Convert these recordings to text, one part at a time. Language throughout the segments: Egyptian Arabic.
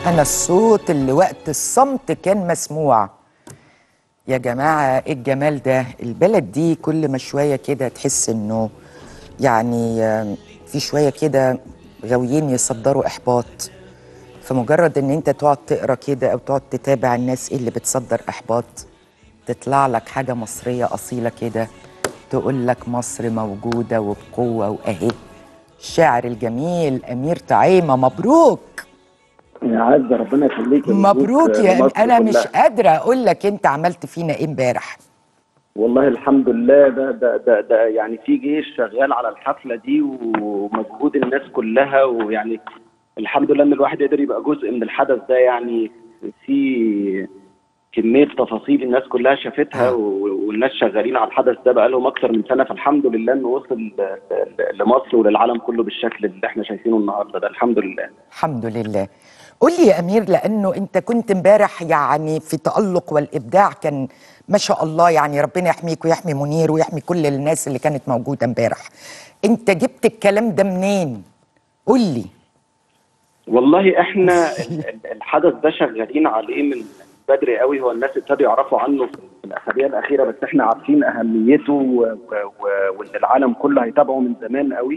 أنا الصوت اللي وقت الصمت كان مسموع يا جماعة إيه الجمال ده البلد دي كل ما شوية كده تحس إنه يعني آم، في شوية كده غاويين يصدروا إحباط فمجرد إن أنت تقعد تقرا كده أو تقعد تتابع الناس إيه اللي بتصدر إحباط تطلع لك حاجة مصرية أصيلة كده تقول لك مصر موجودة وبقوة وأهي الشاعر الجميل أمير طعيمة مبروك يا عز ربنا يخليك مبروك يا لمصر انا مش كلها. قادره اقول لك انت عملت فينا ايه امبارح والله الحمد لله ده ده ده, ده يعني في جيش شغال على الحفله دي ومجهود الناس كلها ويعني الحمد لله ان الواحد يقدر يبقى جزء من الحدث ده يعني في كميه تفاصيل الناس كلها شافتها آه. و- والناس شغالين على الحدث ده بقالهم اكتر من سنه فالحمد لله انه وصل ل- ل- لمصر وللعالم كله بالشكل اللي احنا شايفينه النهارده ده الحمد لله الحمد لله قول لي يا امير لانه انت كنت امبارح يعني في تالق والابداع كان ما شاء الله يعني ربنا يحميك ويحمي منير ويحمي كل الناس اللي كانت موجوده امبارح انت جبت الكلام ده منين قول لي والله احنا ال- ال- الحدث ده شغالين عليه من بدري قوي هو الناس ابتدوا يعرفوا عنه في الاسابيع الاخيره بس احنا عارفين اهميته و- و- و- وان العالم كله هيتابعه من زمان قوي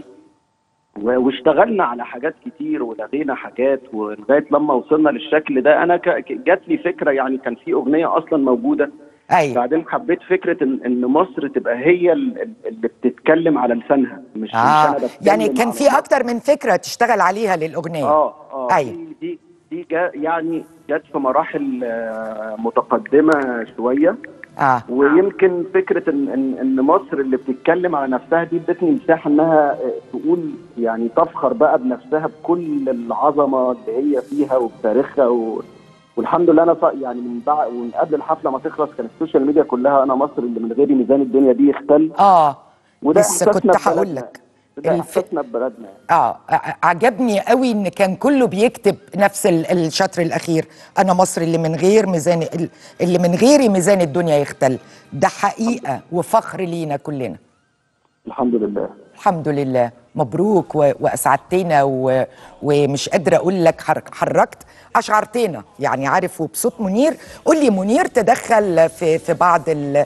و- واشتغلنا على حاجات كتير ولغينا حاجات ولغايه لما وصلنا للشكل ده انا ك- ك- جات لي فكره يعني كان في اغنيه اصلا موجوده ايوه بعدين حبيت فكره ان ان مصر تبقى هي ال- ال- اللي بتتكلم على لسانها مش, مش اه انا بتكلم يعني كان على في اكتر من فكره تشتغل عليها للاغنيه اه اه أيوة. دي دي دي جا يعني جت في مراحل آه، متقدمه شويه اه ويمكن فكره ان ان ان مصر اللي بتتكلم على نفسها دي ادتني مساحه انها آه، تقول يعني تفخر بقى بنفسها بكل العظمه اللي هي فيها وبتاريخها و والحمد لله انا ص- يعني من بعد ومن قبل الحفله ما تخلص كانت السوشيال ميديا كلها انا مصر اللي من غيري ميزان الدنيا دي يختل اه وده لسه احساسنا كنت هقول ببلدنا. لك ده الف- احساسنا ببلدنا اه ع- عجبني قوي ان كان كله بيكتب نفس ال- الشطر الاخير انا مصر اللي من غير ميزان ال- اللي من غيري ميزان الدنيا يختل ده حقيقه وفخر لينا كلنا الحمد لله الحمد لله مبروك و- واسعدتنا و... ومش قادره اقول لك حر... حركت اشعرتنا يعني عارف وبصوت منير قول لي منير تدخل في في بعض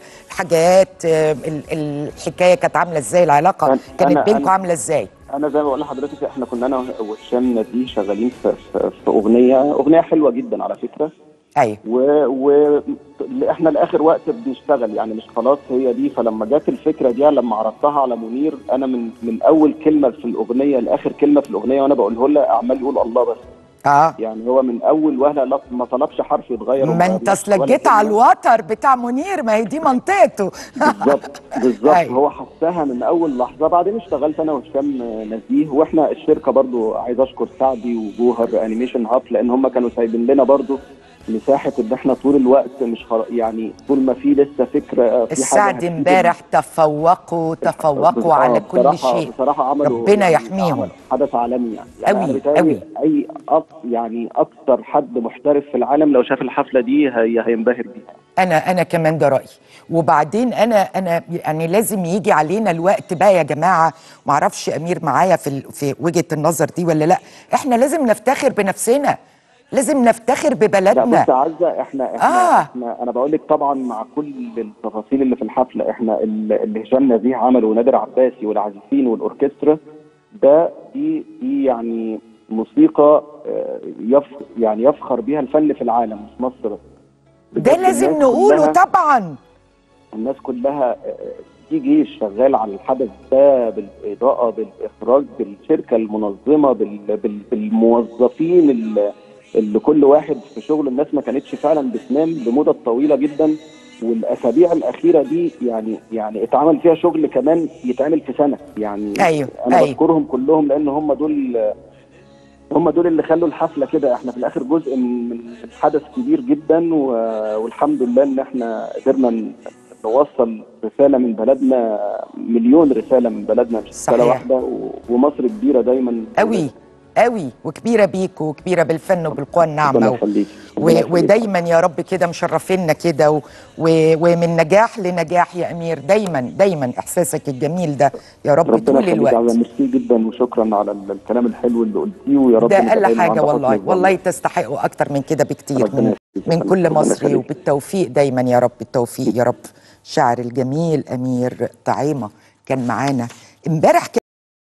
الحاجات آه، ال- الحكايه كانت عامله ازاي العلاقه أنا- كانت أنا- بينكم أنا- عامله ازاي انا زي ما بقول لحضرتك احنا كنا انا وهشام نديه شغالين في, في, في اغنيه اغنيه حلوه جدا على فكره ايوه و, و احنا لاخر وقت بنشتغل يعني مش خلاص هي دي فلما جت الفكره دي لما عرضتها على منير انا من من اول كلمه في الاغنيه لاخر كلمه في الاغنيه وانا بقوله له عمال يقول الله بس اه يعني هو من اول وهله لا- ما طلبش حرف يتغير ما وما انت قالش ولا سلجيت كلمة. على الوتر بتاع منير ما هي دي منطقته بالظبط بالظبط أيوة. هو حسها من اول لحظه بعدين اشتغلت انا وهشام نزيه واحنا الشركه برضو عايز اشكر سعدي وجوهر انيميشن هاب لان هم كانوا سايبين لنا برضو مساحه ان احنا طول الوقت مش خر... يعني طول ما في لسه فكره في حاجه السعد هتيجي- امبارح تفوقوا تفوقوا آه، على كل بصراحة شيء بصراحه عملوا ربنا يعني يحميهم. عمل حدث عالمي يعني, يعني أوي، أنا بيتهيألي أوي. اي أك... يعني اكتر حد محترف في العالم لو شاف الحفله دي هي... هينبهر بيها انا انا كمان ده رايي وبعدين انا انا يعني لازم يجي علينا الوقت بقى يا جماعه ما اعرفش امير معايا في ال- في وجهه النظر دي ولا لا احنا لازم نفتخر بنفسنا لازم نفتخر لا ببلدنا بص يا عزه احنا احنا, آه. آه. احنا انا بقول لك طبعا مع كل التفاصيل اللي في الحفله احنا ال- اللي هشام نزيه عمله ونادر عباسي والعازفين والاوركسترا ده دي دي يعني موسيقى آه، يف يعني يفخر بيها الفن في العالم مش مصر بس ده بجد لازم الناس نقوله كلها- طبعا الناس كلها آه، في جيش شغال على الحدث ده بالاضاءه بالاخراج بالشركه المنظمه بال- بال- بالموظفين اللي, اللي كل واحد في شغل الناس ما كانتش فعلا بتنام لمدة طويله جدا والاسابيع الاخيره دي يعني يعني اتعمل فيها شغل كمان يتعمل في سنه يعني أيوة، انا أيوة. بشكرهم كلهم لان هم دول هم دول اللي خلوا الحفله كده احنا في الاخر جزء من من حدث كبير جدا و- والحمد لله ان احنا قدرنا ن- نوصل رساله من بلدنا مليون رساله من بلدنا مش رساله صحيح. واحده و- ومصر كبيره دايما قوي قوي وكبيره بيك وكبيره بالفن وبالقوى ربنا الناعمه يخليك ربنا و- يخليك. ودايما يا رب كده مشرفينا كده و- و- ومن نجاح لنجاح يا امير دايما دايما احساسك الجميل ده يا رب ربنا طول يخليك الوقت على ميرسي جدا وشكرا على ال- الكلام الحلو اللي قلتيه ويا رب ده نبقى اقل دايماً حاجه على والله حسن والله الظن. تستحقوا اكتر من كده بكتير ربنا من, يخليك من يا كل فندم، ربنا مصري يخليك. وبالتوفيق دايما يا رب بالتوفيق يا رب شاعر الجميل امير طعيمه كان معانا امبارح